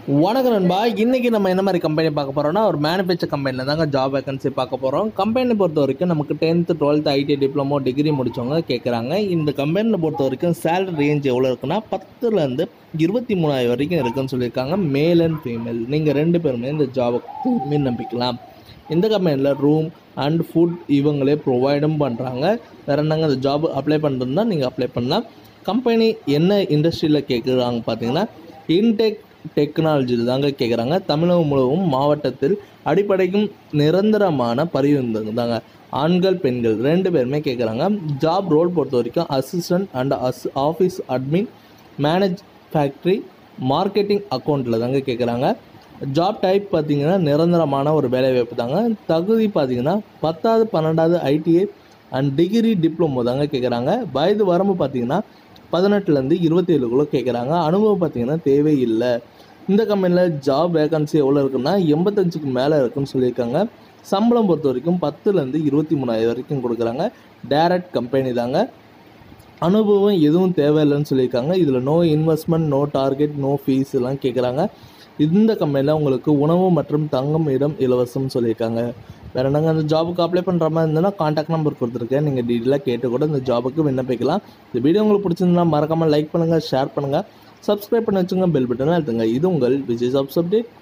வணக்கம் நண்பா இன்றைக்கி நம்ம என்ன மாதிரி கம்பெனி பார்க்க போகிறோம்னா ஒரு மேனுஃபேக்சர் கம்பெனியில் தாங்க ஜாப் வேகன்சி பார்க்க போகிறோம் கம்பெனி பொறுத்த வரைக்கும் நமக்கு tenth twelfth IT diploma degree முடித்தவங்க கேட்குறாங்க இந்த கம்பெனியில் பொறுத்த வரைக்கும் சேலரி ரேஞ்ச் எவ்வளோ இருக்குன்னா பத்துலேருந்து இருபத்தி மூணாயிரம் வரைக்கும் இருக்குன்னு சொல்லியிருக்காங்க மேல் அண்ட் ஃபீமேல் நீங்கள் ரெண்டு பேருமே இந்த ஜாபுக்கு விண்ணப்பிக்கலாம் இந்த கம்பெனியில் ரூம் அண்ட் ஃபுட் இவங்களே ப்ரொவைடும் பண்ணுறாங்க வேறு என்னங்க இந்த ஜாப் அப்ளை பண்ணுறதுனா நீங்கள் அப்ளை பண்ணலாம் கம்பெனி என்ன இண்டஸ்ட்ரியில் கேட்குறாங்க பார்த்தீங்கன்னா இன்டெக் டெக்னாலஜி தாங்க கேட்குறாங்க தமிழகம் முழுவதும் மாவட்டத்தில் அடிப்படைக்கும் நிரந்தரமான பரிவர்த்தனை தாங்க ஆண்கள் பெண்கள் ரெண்டு பேருமே கேட்குறாங்க ஜாப் ரோல் பொறுத்த வரைக்கும் assistant and as office admin manage factory marketing அக்கௌண்ட்டில் தாங்க கேட்குறாங்க ஜாப் டைப் பார்த்தீங்கன்னா நிரந்தரமான ஒரு வேலைவாய்ப்பு தாங்க தகுதி பார்த்தீங்கன்னா பத்தாவது பன்னெண்டாவது ஐடிஐ அண்ட் டிகிரி டிப்ளமோ தாங்க கேட்குறாங்க வயது வரம்பு பார்த்தீங்கன்னா பதினெட்டுலேருந்து இருபத்தி ஏழுக்குள்ளே கேட்குறாங்க அனுபவம் பார்த்தீங்கன்னா தேவையில்லை இந்த கம்பெனியில் ஜாப் வேகன்சி எவ்வளோ இருக்குன்னா எண்பத்தஞ்சுக்கு மேலே இருக்குன்னு சொல்லியிருக்காங்க சம்பளம் பொறுத்த வரைக்கும் பத்துலேருந்து இருபத்தி மூணாயிரம் வரைக்கும் கொடுக்குறாங்க டேரக்ட் கம்பெனி தாங்க அனுபவம் எதுவும் தேவையில்லைன்னு சொல்லியிருக்காங்க இதில் no investment no target no fees எல்லாம் கேட்குறாங்க இந்த கம்பெனியில் உங்களுக்கு உணவு மற்றும் தங்கும் இடம் இலவசம்னு சொல்லியிருக்காங்க வேறு என்னங்க அந்த ஜாபுக்கு அப்ளை பண்ணுற மாதிரி இருந்ததுன்னா காண்டாக்ட் நம்பர் கொடுத்துருக்கேன் நீங்கள் டீட்டெயிலாக கேட்டு கூட இந்த ஜாபுக்கு விண்ணப்பிக்கலாம் இந்த வீடியோ உங்களுக்கு பிடிச்சிருந்தா மறக்காமல் லைக் பண்ணுங்கள் ஷேர் பண்ணுங்கள் சப்ஸ்கிரைப் பண்ணி வச்சுங்க பெல் பட்டனை அழுத்துங்க இது உங்கள் விஜய் ஜாப்ஸ் அப்டேட்